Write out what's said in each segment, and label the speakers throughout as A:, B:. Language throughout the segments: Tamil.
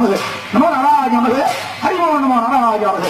A: நமது நம நாராஜ நமது ஹரிமோ நம நாராஜ நமது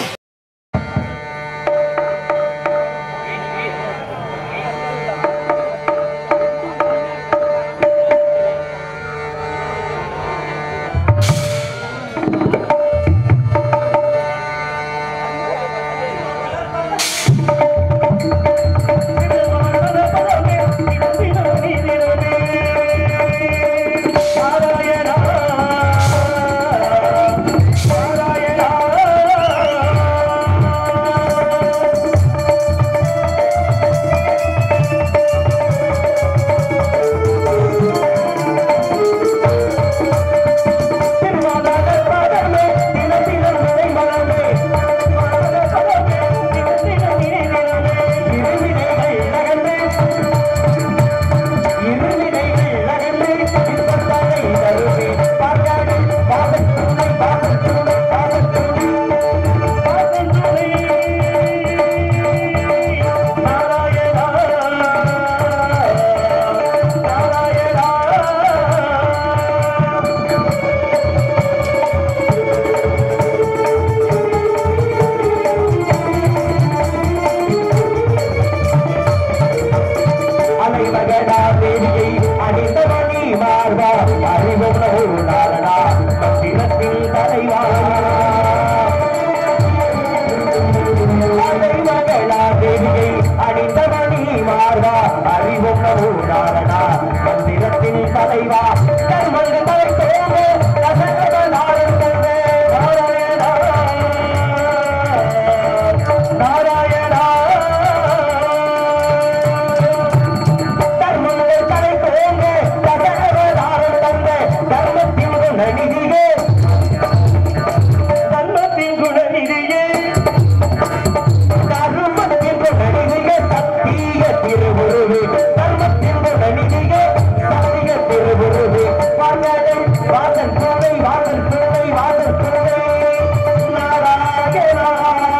B: அலைமகனா தேவியை அணிந்தவனி மார்பா அறிவும் நாரணா மந்திரத்தில் தலைவா அலைமகனா தேவியை அணிந்தவனி மார்பா அறிவும் நாரணா மந்திரத்தில் தலைவா கர்மங்கள் தலை தோங்க கசகத நாரந்தே நாராயணா நாராயணா தர்மங்கள் தலை தோங்க தகவலாரம் தந்த தர்மத்தின் குணநிதியே தர்மத்தின் குணநிதியே தர்மத்தின் குணநிதியே சத்திய திருவுருவே தர்மத்தின் குணநிதியே சத்திய திருவுருவே வாசனை வாசன் துணை வாசன் துணை வாசன் துணை நாராயணா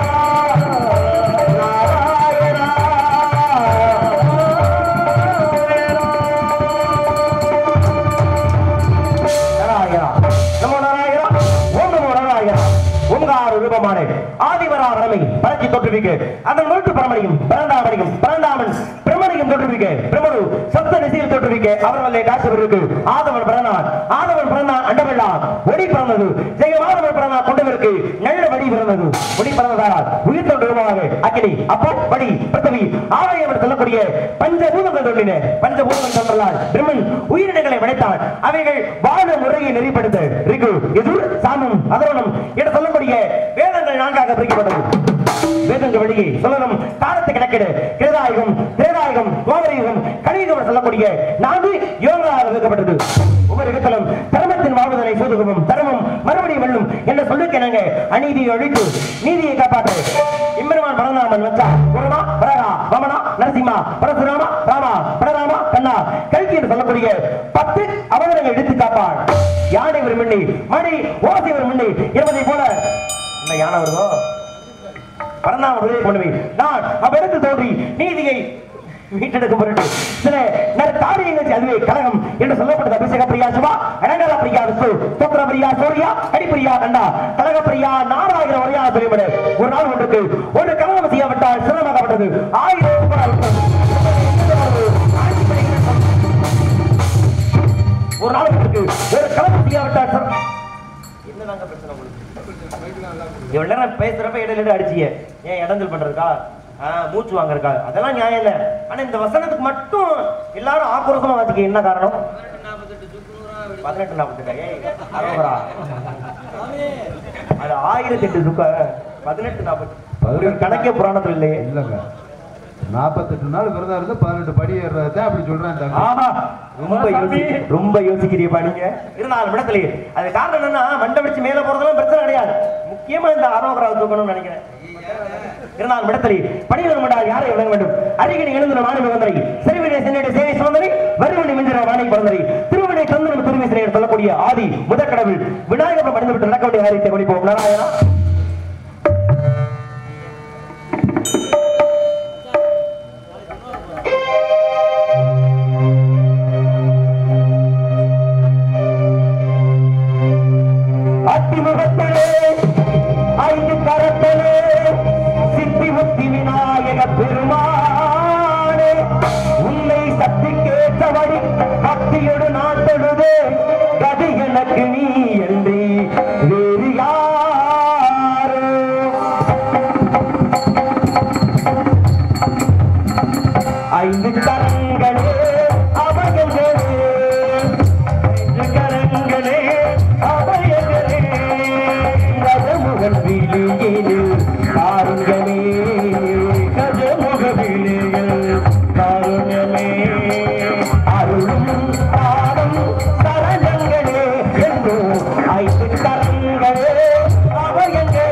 B: நாராயணா நமோ நாராயணா ஓம் நமோ நாராயணா ஓங்கார ரூபமான ஆதிவரா வரமை பரச்சி தோற்றுவிக்க அதன் மூன்று பரமனையும் பிறந்தாமனையும் பிறந்தாமன் பிரமனையும் தோற்றுவிக்க பிரமனு சப்த நிசையில் தோற்றுவிக்க அவர்களே காசுவருக்கு ஆதவன் பிறந்தான் ஆதவன் பிறந்தான் அண்டமெல்லாம் ஒளி பிறந்தது ஜெயமாதவன் பிறந்தான் கொண்டவருக்கு நல்ல வழி பிறந்தது ஒளி பிறந்ததால் உயிர் தோன்றுமாக அக்கினி அப்போ வடி பிருத்தவி ஆலயம் என்று சொல்லக்கூடிய பஞ்சபூதங்கள் தோன்றின பஞ்சபூதங்கள் தோன்றலால் பிரம்மன் உயிரினங்களை படைத்தான் அவைகள் வாழ முறையை நெறிப்படுத்த ரிகு எதிர் சாமம் அதரணம் என்று சொல்லக்கூடிய வேதங்கள் நான்காக பிரிக்கப்பட்டது வேதங்கள் வழியே சொல்லணும் காலத்தை கணக்கிட கிருதாயுகம் திரேதாயுகம் கோமரயுகம் கலியுகம் என்று சொல்லக்கூடிய நான்கு யோகங்களாக வைக்கப்பட்டது ஒவ்வொரு இடத்திலும் தர்மத்தின் வாழ்வதனை சோதுகவும் தர்மம் மறுபடியும் வெல்லும் என்ற சொல்லுக்கு நாங்க அநீதியை ஒழித்து நீதியை காப்பாற்ற இம்பெருமான் பரநாமன் வச்சா குருமா பரகா வமனா நரசிம்மா பரசுராமா ராமா பரராமா கண்ணா கல்கி என்று சொல்லக்கூடிய பத்து அவதாரங்கள் எடுத்து காப்பாள் யானை ஒரு மின்னி மணி ஓசை ஒரு மின்னி என்பதை போல இந்த யானை வருதோ பரநாம விடுதலை பண்ணுவேன் நான் அவ்விடத்து தோன்றி நீதியை மீட்டெடுக்கும் பொருட்டு சில நற்காரியங்கள் அதுவே கழகம் என்று சொல்லப்பட்டது அபிஷேக பிரியா சிவா அனங்கல பிரியா விஷ்ணு புத்திர பிரியா சூர்யா அடிப்பிரியா கண்டா கழக பிரியா நாராயண வரையா சொல்லிவிட ஒரு நாள் ஒன்றுக்கு ஒரு கழகம் செய்யப்பட்டால் சிரமமாகப்பட்டது ஆயிரம் புகழ் ஒரு நாள் ஒன்றுக்கு ஒரு கழகம் செய்யப்பட்டால் சிரமம் என்னதாங்க பிரச்சனை உங்களுக்கு இவ்வளவு நேரம் பேசுறப்ப இடையில அடிச்சிய ஏன் இடஞ்சல் பண்றதுக்கா ஆ, மூச்சு வாங்குறதுக்கா அதெல்லாம் நியாயம் இல்ல ஆனா இந்த வசனத்துக்கு மட்டும் எல்லாரும் ஆக்ரோஷமா வாசிக்க என்ன காரணம் பதினெட்டு நாற்பத்தெட்டு ஏய் அரோகரா அது ஆயிரத்தி எட்டு துக்க பதினெட்டு நாற்பத்தி கணக்கே புராணத்துல இல்லையே
C: இல்லங்க நாற்பத்தெட்டு நாள் விரதம் இருந்து பதினெட்டு படி ஏறுறத அப்படி சொல்றேன் தம்பி.
B: ஆஹா ரொம்ப யோசி ரொம்ப யோசிக்கிறீப்பா நீங்க இருந்தாலும் இடத்துலயே அது காரணம் என்னன்னா மண்டை வச்சு மேல போறதெல்லாம் பிரச்சனை கிடையாது முக்கியமா இந்த அரோகராவை தூக்கணும்னு நினைக்கிறேன் இருந்தாலும் இடத்திலே பணிகள் மண்டால் யாரை விளங்க வேண்டும் அருகினை எழுந்த மாணவி வந்தரை சிறுவினை சென்னிட சேவை சுமந்தரை வருவனை மிஞ்சிற வாணி பிறந்தரை திருவினை தந்தனம் திருவிசிறை சொல்லக்கூடிய ஆதி முதற்கடவுள் விநாயகர் அடைந்து விட்டு நடக்க வேண்டிய காரியத்தை கவனிப்போம் நாராயணா அத்தி ஏற்றபடி பக்தியோடு நான் தொழுது கதி எனக்கு நீ என்று வேறு யாரோ ஐந்து கரங்களே அபயங்களே ஐந்து கரங்களே அபயங்களே கஜமுகன் விழியிலே காருங்கமே கஜமுக விழியில் காருங்கமே அருளும் பாடும் சரணங்களே என்றோ ஐந்து கரங்களே அபயங்களே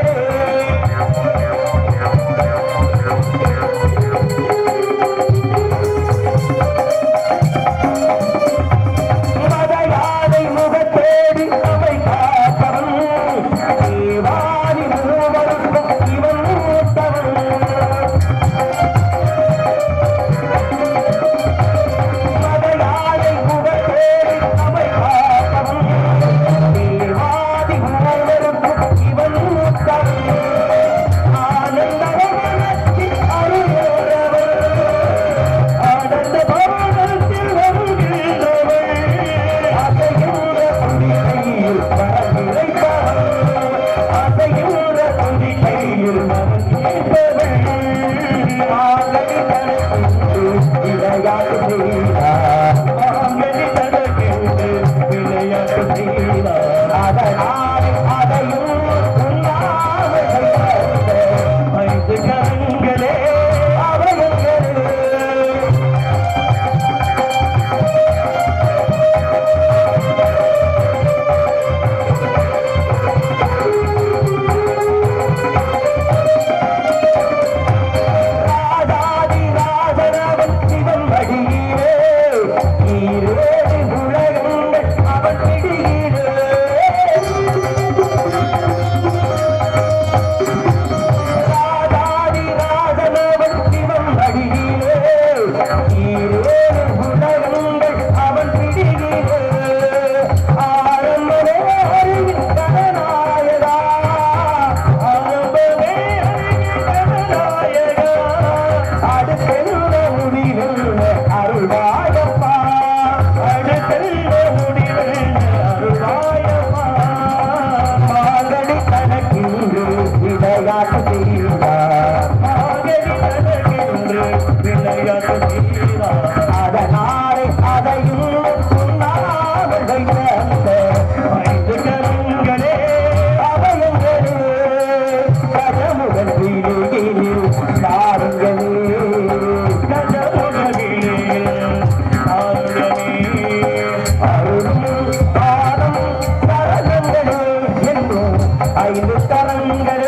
B: மதையாதை முகத்தேடி அவை காப்பவன் தேவாதி மூவருக்கும் இவன் மூத்தவன் மதையாதை முகத்தேடி அவை காப்பவன் தேவாதி மூவருக்கும் இவன் மூத்தவன் ஆனந்தவனத்தில் அருளோரவன் ஆனந்த பவனத்தில் வருகின்றவள் அசைகின்ற துதிக்கையில் மனநிறைப்பவள் அசைகின்ற துதிக்கையில் மனநிறைப்பவள் மாங்கனி தனக்கென்று விளையாட்டு செய்தார் மாங்கனி தனக்கென்று விளையாட்டு செய்தார் அதனால் அதையும் உண்ணாமல் வைத்த ஐந்து கரங்களே அவர்களே ராஜாதி ராஜனவன் சிவன் வழியிலே ஈரேழு உலகங்கள் அவன் பிடியிலே ராஜாதி ராஜனவன் சிவன் வழியிலே ஈரேழு உலகங்கள் அவன் பிடியிலே ஆரம்பமே அறிவின் கணநாயகா ஆரம்பமே அறிவின் கணநாயகா அடுத்தெந்த முடிவில் அருள்வாயப்பா அடுத்தெந்த முடிவில் அருள்வாயப்பா மாங்கனி கணக்கின்று விளையாட்டு செய்தார் மாங்கனி கணக்கின்று விளையாட்டு செய்தார் அதனாலே அதையும் உண்ணாமல் வைத்த அந்த ஐந்து கரங்களே அபயங்களே கஜமுகன் வீடுகளில் காருங்களே கஜமுகனில் காருங்களே அருளும் பாதம் சரணங்களே என்றும் ஐந்து கரங்களே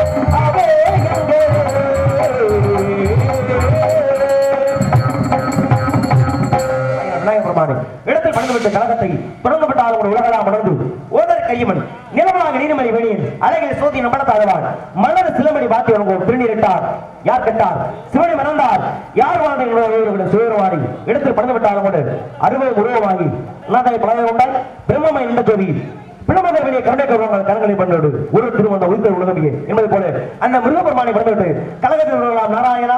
B: அபயங்களே இடத்தில் பணிந்துவிட்ட கழகத்தை தொடங்கப்பட்ட ஆளுநர் உலகலாம் உணர்ந்து ஓதர் கையமணி நிலமலாக நீதிமணி வெளியில் அழகில் சோதி நம்பளத்தாழ்வார் மலர் சிலமணி பாத்தி வழங்குவோர் திருநீரிட்டார் யார் கட்டார் சிவனி மறந்தார் யார் வாழ்ந்த சுயரவாடி இடத்தில் பணிந்துவிட்ட ஆளுநர் அறுபது உருவமாகி நாதை பலவை உண்டாய் பிரம்மமை நின்ற ஜோதி பிணமதர்வனிய கருணை கருவங்கள் கரங்களை பண்ணோடு ஒரு திருமண உயிர் உலகமியே என்பது போல அந்த மிருகபெருமானை பணிந்துவிட்டு கழகத்தில் உள்ளவர்களாம் நாராயணா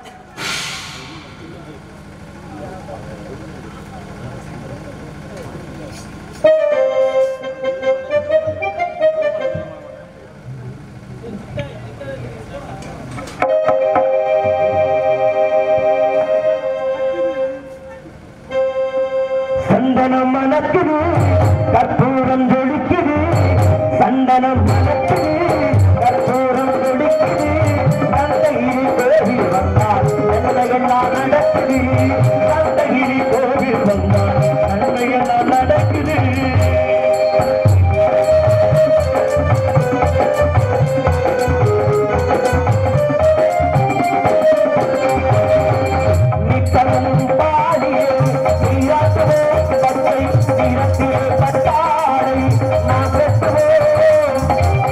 B: சந்தனம் மணக்குது கற்பூரம் ஜொலிக்குது சந்தனம் மணக்குது கற்பூரம் ஜொலிக்குது தந்தையில் கோவில் வந்தால் நன்மையெல்லாம் நடக்குது தந்தையில் கோவில் வந்தால் நன்மையெல்லாம் நடக்குது நித்தமும் பாடியே நீராட்டுவே பட்டை நிறத்திலே பட்டாடை நான் பெற்றுவே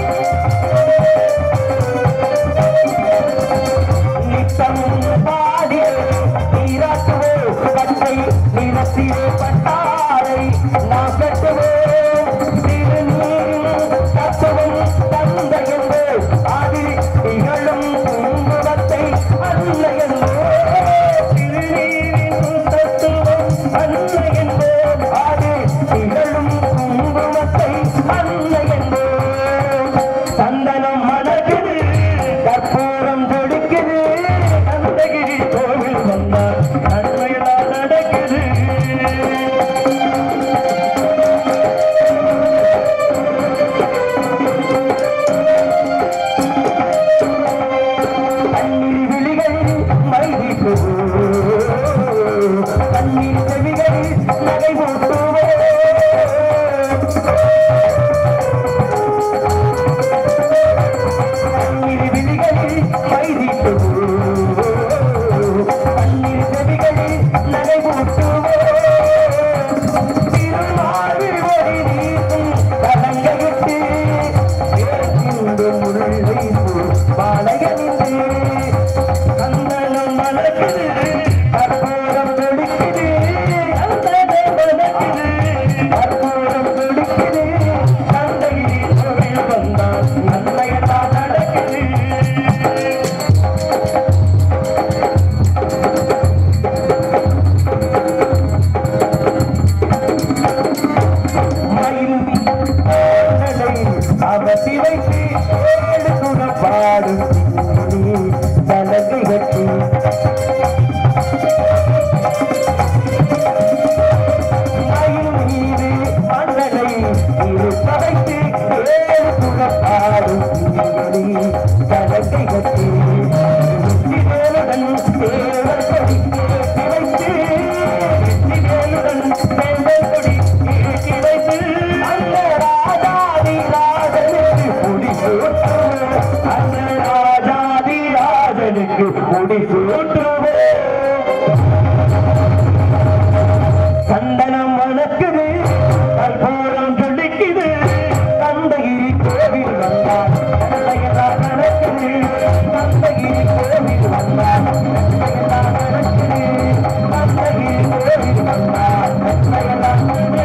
B: கட்டி வைத்து ஏழு குணம் பாடும் தலகை கட்டி மயில் மீது மன்னனை இருக்க வைத்து ஏழு குணம் பாடும் தலகை கட்டி வெற்றிவேலுடன் தேவர் கொடி ஏற்றி வைத்து வெற்றிவேலுடன் தேவர் கொடி ஏற்றி வைத்து அந்த ராஜாதி ராஜனுக்கு முடி சூட்டுவேன் அந்த ராஜாதி ராஜனுக்கு முடி சூட்டுவேன் சந்தனம் வணக்குது கற்பூரம் துடிக்குது கந்தகிரி கோவில் வந்தார் கந்தையெல்லாம் நடக்குது கந்தகிரி கோவில் வந்தார் கந்தையெல்லாம் நடக்குது கந்தகிரி கோவில் வந்தார் கந்தையெல்லாம்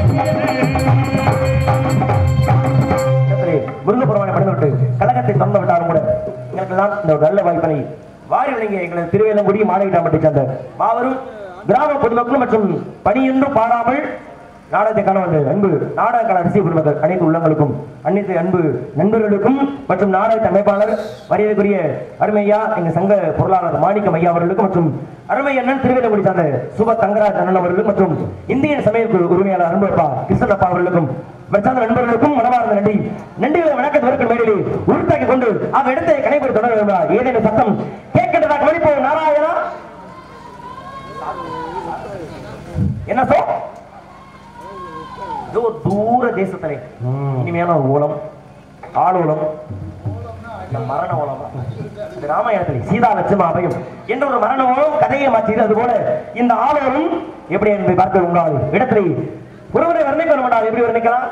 B: முருகப்பெருமானை பணிந்துவிட்டு கழகத்தை திறந்து விட்டாலும் கூட எங்களுக்கெல்லாம் இந்த ஒரு நல்ல வாய்ப்பினை வாரி வழங்கிய எங்களது திருவேலங்குடி மாநகராமட்டை சேர்ந்த மாபெரும் கிராம பொதுமக்கள் மற்றும் பணியென்றும் பாராமல் நாடகத்தை காண வந்த அன்பு நாடக கல ரசிக பெருமக்கள் அனைத்து உள்ளங்களுக்கும் அனைத்து அன்பு நண்பர்களுக்கும் மற்றும் நாடக அமைப்பாளர் மரியாதைக்குரிய அருமையா எங்க சங்க பொருளாளர் மாணிக்கம் ஐயா அவர்களுக்கும் மற்றும் அருமை அண்ணன் திருவேலங்குடி சார்ந்த சுப தங்கராஜ் அண்ணன் அவர்களுக்கும் மற்றும் இந்தியன் சமையல் குழு உரிமையாளர் அன்பப்பா கிருஷ்ணப்பா அவர்களுக்கும் பிரச்சார நண்பர்களுக்கும் மனமார்ந்த நன்றி நன்றிகளை வணக்கத்திற்கு மேலே உருத்தாக்கி கொண்டு அந்த இடத்தை கடைபிடி தொடர வேண்டாம் ஏதேனும் சத்தம் கேட்கின்றதா கவனிப்போம் நாராயணா என்ன சோ இதோ தூர தேசத்திலே இனிமையான ஒரு ஓலம் ஆளோலம் இந்த மரண ஓலம் இந்த ராமாயணத்தில் சீதா லட்சும அபயம் என்ற ஒரு மரண ஓலம் கதையை மாற்றியது அதுபோல இந்த ஆளோலம் எப்படி என்பதை பார்க்க உங்களால் இடத்திலே ஒருவரை வர்ணிக்க வேண்டாம் எப்படி வர்ணிக்கலாம்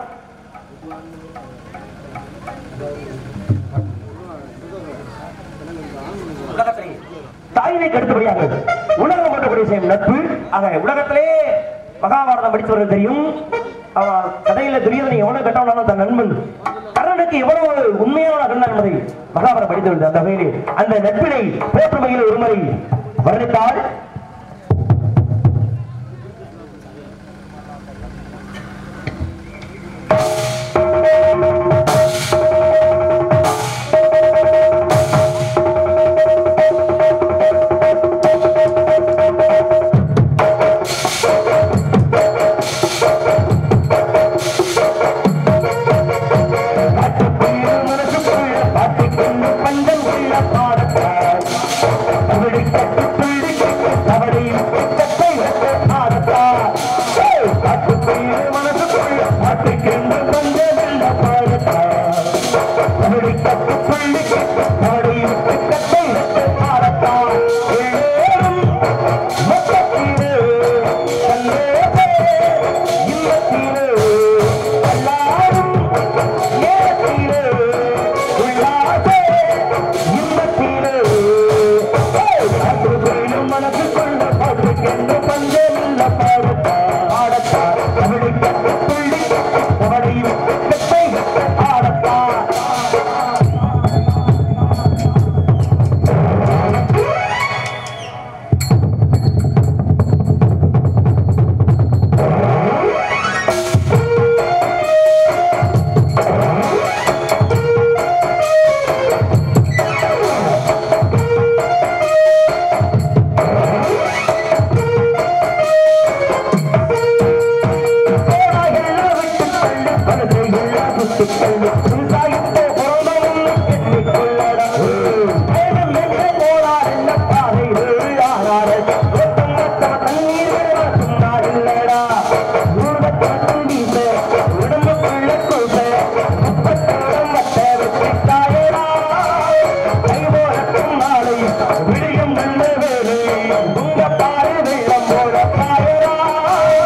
B: உலகத்திலே தாயினை கடுத்தபடியாக உலகம் மட்டும் செய்யும் நட்பு ஆக உலகத்திலே மகாபாரதம் படித்தவர்கள் தெரியும் அவன் கதையில துரியோதனை எவ்வளவு கெட்டவனாலும் தன் நண்பன் கர்ணனுக்கு எவ்வளவு உண்மையான கண்ணன் என்பதை மகாபாரதம் படித்தவர்கள் அந்த வகையில் அந்த நட்பினை போற்றுமையில் ஒருமுறை வர்ணித்தால்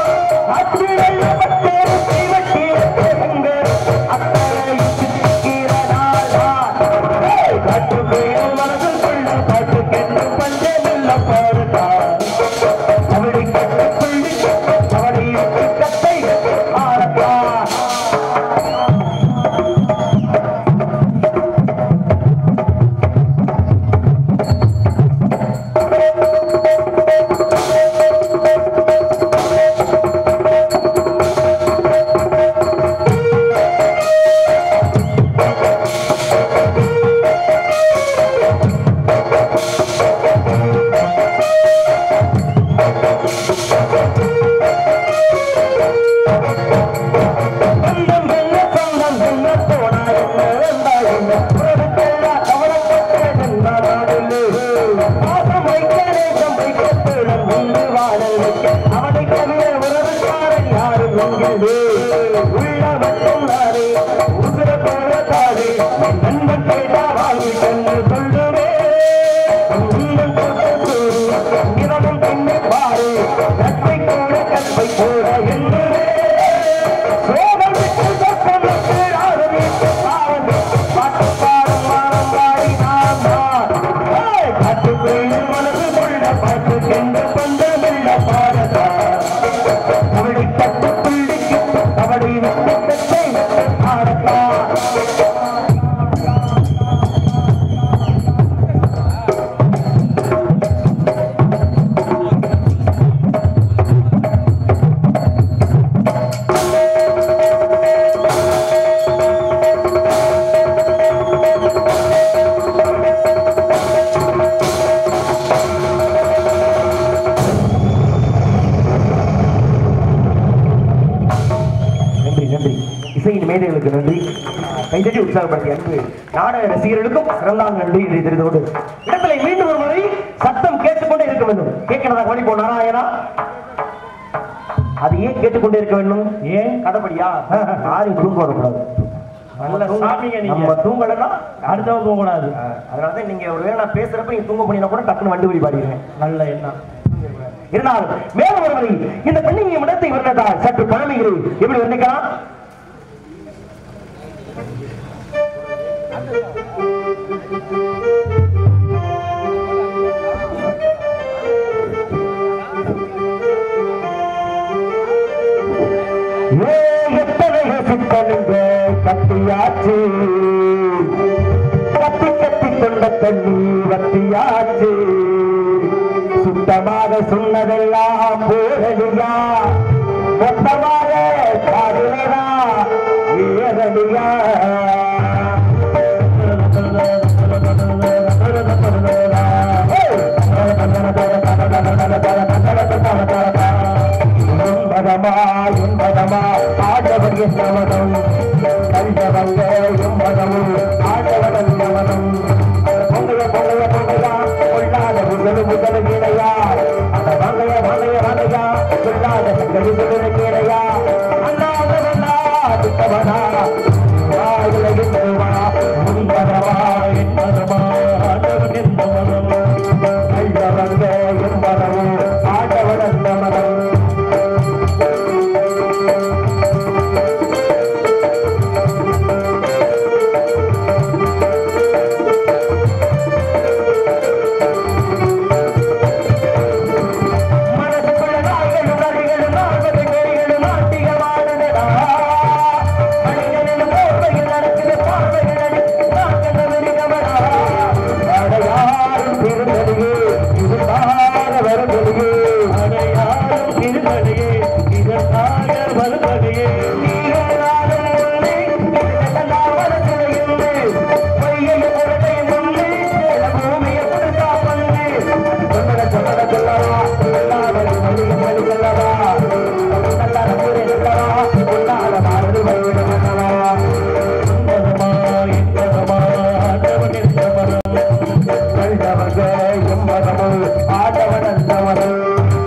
D: அத்தனை
B: போல தாரே என் நண்பன் கேட்டா வாங்கி தந்து சொல்லுவே உங்கள் தொட்டு இரவும் பின்னே பாரு கற்பை கூட கற்பை கூட என்றுவே சோகம் விட்டு சொர்க்கம் விட்டு ஆரம்பித்து பாருங்க பாட்டு பாடும் வாரம் பாடி நாம் தான் ஏய், காட்டுக்குள்ளே மனது கொள்ள பாட்டு கென்று பந்தமில்ல பாடதா அவளை தட்டு புள்ளிக்கு அவளை விட்டு தட்டை ஆடத்தா நன்றி நன்றி இசையின் மேதைகளுக்கு நன்றி கைதட்டி உற்சாகப்படுத்திய அன்பு நாடக ரசிகர்களுக்கும் சிறந்தாங்க நன்றி என்று தெரிந்தோடு இடத்துல மீண்டும் ஒரு முறை சத்தம் கேட்டுக்கொண்டே இருக்க வேண்டும் கேட்கிறதா கவனிப்போம் நாராயணா அது ஏன் கேட்டுக்கொண்டே இருக்க வேண்டும் ஏன் கடப்படியா யாரும் தூங்க வரக்கூடாது
D: நல்ல சாமிங்க நீங்க.
B: நம்ம தூங்கலன்னா
D: அடுத்தவங்க போகக்கூடாது
B: அதனாலதான் நீங்க ஒருவேளை நான் பேசுறப்ப நீங்க தூங்க போனீங்கன்னா கூட டக்குன்னு வண்டி வழி பாடிடுவேன்
D: நல்ல எண்ணம்
B: இருந்தாலும் மேலும் ஒருவரை இந்த பெண்ணின் இடத்தை வர்ணத்தால் சற்று பழமைகள் எப்படி வர்ணிக்கலாம் ஏ எத்தனை சித்தனுங்க கத்தியாச்சு கத்தி கத்தி கொண்ட தண்ணி வத்தியாச்சு சுத்தமாக சொன்னதெல்லாம் போரடியா மொத்தமாக காதலரா ஏறடியா என்பதமா என்பதமா ஆடவர் என்னவனும் கண்டவங்க எம்பதமும் ஆடவன் என்னவனும் பொங்கைய பொங்கைய பொங்கையா கொள்ளாத முதல் முதல் கீழையா அந்த வாங்கைய வாங்கைய வாங்கையா கொள்ளாத சங்கடி சுடர கீழையா அண்ணாத வண்ணா திட்டவனா வாயில என்பதுவா முன்பதமா என்பதமா ஆடவன் என்பவனும் கண்டவங்க எம்பதமும் ஆடவன் என்னவனும் மனசுக்குள்ள நாய்களும் நரிகளும் நாற்பது பேர்களும் நாட்டியமாடுதடா. மனிதனின் போர்வையில் நடக்குது பார்வையில் அடி- நாட்கள் மிருகமடா. அடையாறும் திருநடிகே, இதுதான வருநடிகே. அடையாறும் திருநடிகே, இதுதான வருநடிகே. நீங்களாலும் முன்னே, இதுக்கெல்லாம் வளர்ச்சியுண்டு. பொய்யையும் புரட்டையும் முன்னே, இந்த பூமியை கொடுத்தா பண்ணு. சொன்னத சொன்னத சொல்லவா சொல்லாத மொழியும் மொழி சொல்லவா சொல்லாத கூறி சொல்லவா சொல்லாத மாறு வழிவிட சொல்லவா சுந்தரமா இன்பதமா ஆண்டவன் என்பவனும் கண்டவங்க எம்பதமும் ஆண்டவன் என்பவனும்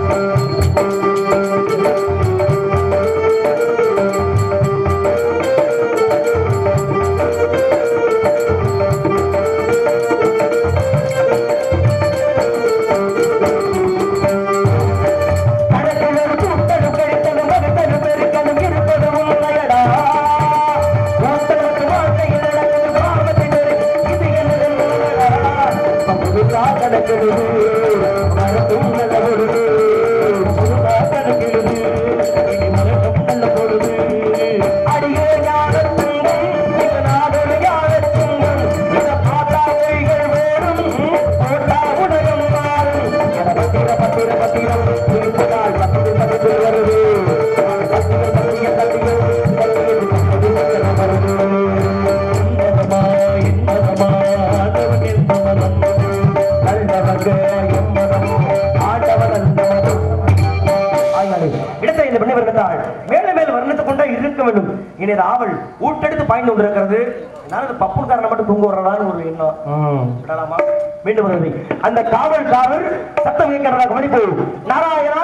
B: கடத்திலும் கூட்டலும் கழித்தலும் வகுத்தலும் பெருக்கலும் இருப்பது உண்மையடா கூட்டலுக்கு வாழ்க்கையில் நடக்குது பாவத்தினரு இது எனது நூலடா புதுசா கணக்கிடுது மரத்தும் நல்ல பொழுது புதுசா கணக்கிடுது இனி மரத்தும் நல்ல பொழுது அடியே ஞானத்துங்கும் இது நாடொரு ஞானத்துங்கும் இதை பார்த்தா பொய்கள் வேறும் போட்டா உலகம் மாறும் என பத்திர பத்திர பத்திரம் இருப்பதால் பத்திர பத்திர வருது பத்திர பத்திர பத்திரம் பத்திரம் பத்திரம் வருது இன்பதமா இன்பதமா ஆண்டவன் என்பவனும் நல்லவங்க எம்பதம் ஆண்டவன் அல்லவனும் ஆய்வாளே, இடத்தை இந்த பெண்ணை வருகிறாள் மேலும் மேலும் வர்ணித்துக் கொண்டே இருக்க வேண்டும் இனி இது ஆவல் ஊட்டெடுத்து பாய்ந்து கொண்டிருக்கிறது என்னால இந்த பப்புக்காரனை மட்டும் தூங்க வரலான்னு ஒரு எண்ணம் விடலாமா மீண்டும் வருவது அந்த காவல்காரர் சத்தம் கேட்கிறதா கவனிப்பு நாராயணா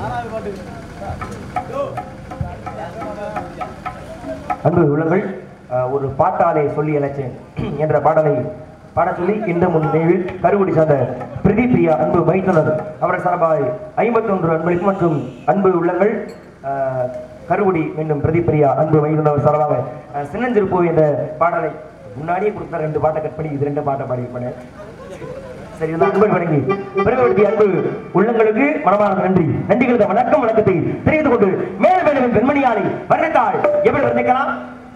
B: அன்பு உள்ளங்கள் அஹ், ஒரு பாட்டாலே சொல்லி அழைச்சேன் என்ற பாடலை பாட சொல்லி இந்த முன் நினைவில் கருகுடி சார்ந்த பிரதீப் பிரியா அன்பு மைத்துனர் அவர்கள் சார்பாக ஐம்பத்தொன்று அன்பளிப்பு மற்றும் அன்பு உள்ளங்கள் அஹ், கருகுடி மீண்டும் பிரதீப் பிரியா அன்பு மைத்துனர் சார்பாக அஹ், சின்னஞ்சிறுப்பூ என்ற பாடலை முன்னாடியே கொடுத்த ரெண்டு பாட்டை கட் பண்ணி இது ரெண்டு பாட்டை பாடியிருப்பேன் சரி இதுதான் அன்பை வணங்கி பெருமைப்படுத்திய அன்பு உள்ளங்களுக்கு மனமார்ந்த நன்றி நன்றிகளது வணக்கம் வணக்கத்தை தெரிவித்துக் கொண்டு மேல் மேலும் பெண்மணியானை வர்ணித்தாள் எப்படி வர்ணிக்கலாம்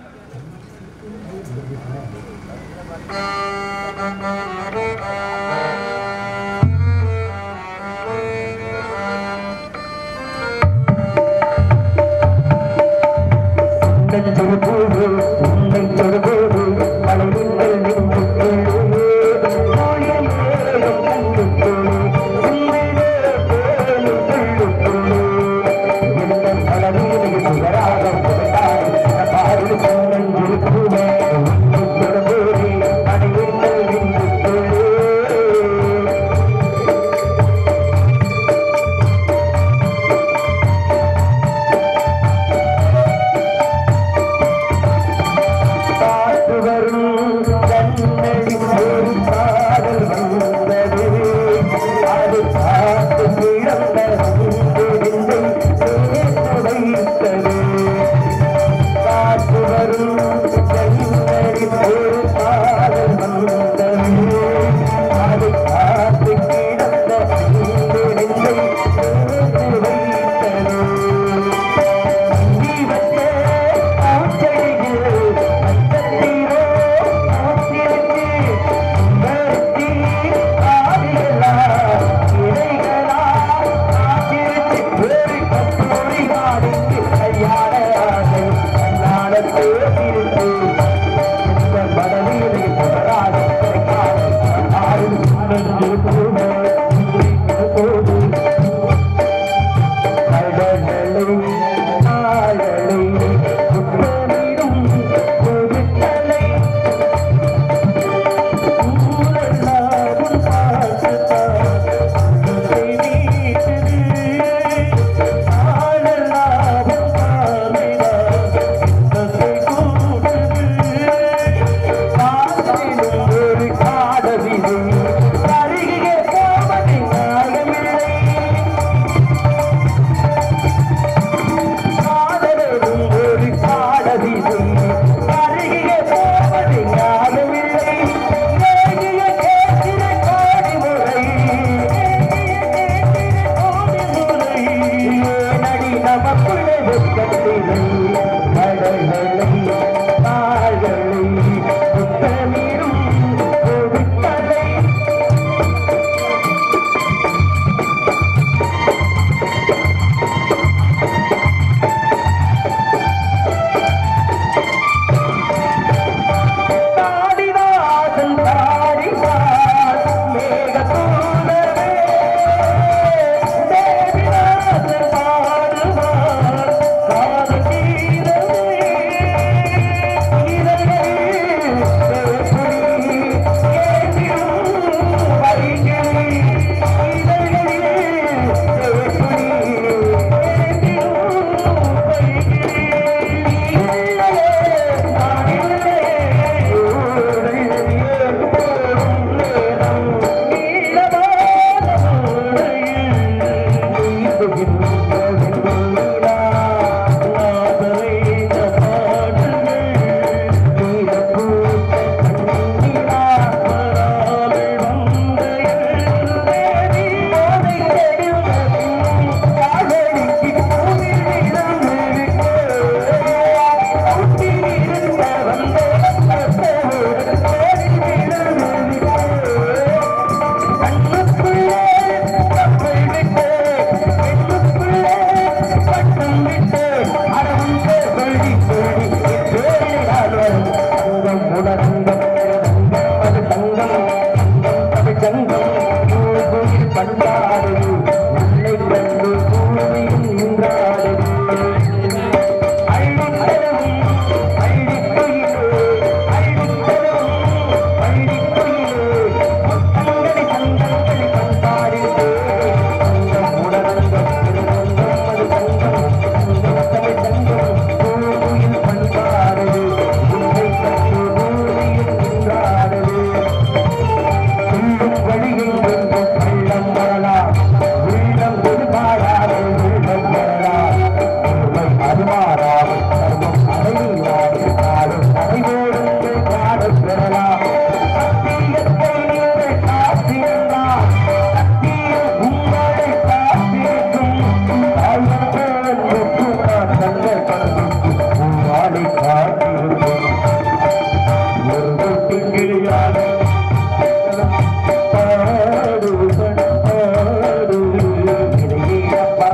B: நெஞ்சொடுபோது, உன்னை தொடுபோது, மலையின்மேல் நின்று கேளு. கோயில் மேலும் கண்டு கேளு. சிந்தையிலே பேணும் சொல்லுக்குள்ளே. எந்தன் தலைமீது சுவராக புகழாய், பாரு நெஞ்சொடுபோது, உன்னை தொடுபோது, மலையின்மேல் நின்று கேளு. பார்த்து வரும் கண்ணனின் ஒரு காதல் வந்தது அது பார்த்து கிடந்த நெஞ்சை சேர்த்து வைத்தது பார்த்து வரும் கண்ணனின் ஒரு காதல் வந்தது அது பார்த்து கிடந்த நெஞ்சை சேர்த்து வைத்தது ஜீவத்தே ஆச்சரியில் அச்சத்தீரோ ஆத்திரத்து உங்கத்தி ஆதிகளா இடைகளா ஆத்திரத்து வேறு கத்தூரி வாடிக்கு கையாட ஆசை கண்ணாட பேசிருக்கு இந்த பதவியிலே தொடராத கிடைக்காத ஆறு நன்றி போது போது கடலை ஆழலை குற்றமிடும் பொருட்களை ஊரல்லாவும் பார்த்துத்தான் இசை வீசுது. ஆளல்லாவும் பார்வைதான் இன்பத்தை கூட்டுது. காற்றிலும் ஒரு காடவில்லை அருகே போவது நியாயமில்லை காதலும் ஒரு காடவில்லை அருகிலே போவது ஞானமில்லை ஏகிய கேட்கிற கோடி முறை ஏனடி நமக்குள்ளே வெட்கத்தில்லை கடல்களை கால்களை குற்றமீறும் கொடுத்தலை தாடிவாசன் தாடிவார் மேகத்தூதரே தேவிதாசன் பாடுவார் காதல் கீதமே இதழ்களில் தேவப்புலி ஏந்திடும் வைகிளி இதழ்களில் தேவப்புலி ஏந்திடும் வைகிளி இல்லையே நான் இல்லையே நீளமான முறையில் நீந்துகின்ற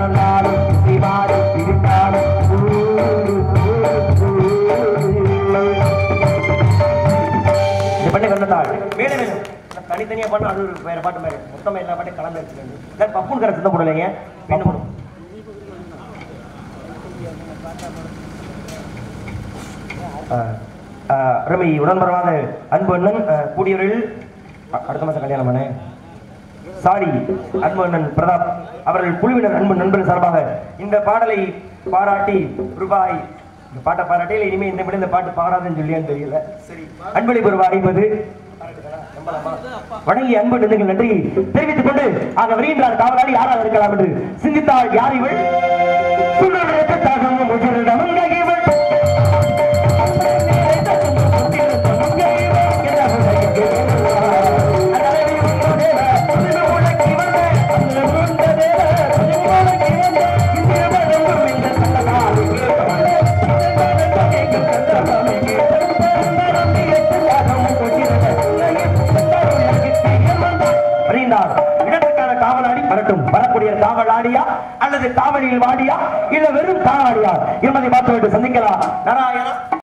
B: மறந்தாலும் சிவாரி இருந்தாலும் இந்த பண்ணி வந்தாள் வேணும் வேணும் தனித்தனியா பண்ண அது ஒரு வேற பாட்டு மாதிரி மொத்தமா எல்லா பாட்டும் கலந்து வச்சுக்கணும் பப்புன் கரை சின்ன போடலைங்க பின்ன போடும் ரமி உடன்பரவாத அன்பு அண்ணன் அஹ், கூடியவர்கள் அ- அடுத்த மாசம் கல்யாணம் பண்ணேன் சாரி அன்பு அண்ணன் பிரதாப் அவர்கள் குழுவினர் அன்பு நண்பர்கள் சார்பாக இந்த பாடலை பாராட்டி ரூபாய் இந்த பாட்டை பாராட்டியில் இனிமே இந்த விட இந்த பாட்டு பாடாதுன்னு சொல்லியான்னு தெரியல சரி அன்பளிப்பு ரூபாய் ஐம்பது வணங்கி அன்பு நெஞ்சங்கள் நன்றி தெரிவித்துக் கொண்டு ஆக வருகின்றார் காவலாளி யாராக இருக்கலாம் என்று சிந்தித்தால் யார் இவள் சுடரேற்றத்தாக முதிரிடம் இவள் அறிந்தார் இடத்துக்கான காவலாளி வரட்டும் வரக்கூடிய காவலாளியா அல்லது காவலியில் வாடியா இல்ல வெறும் காவலாளியா என்பதை பார்த்து விட்டு சந்திக்கலாம் நாராயணா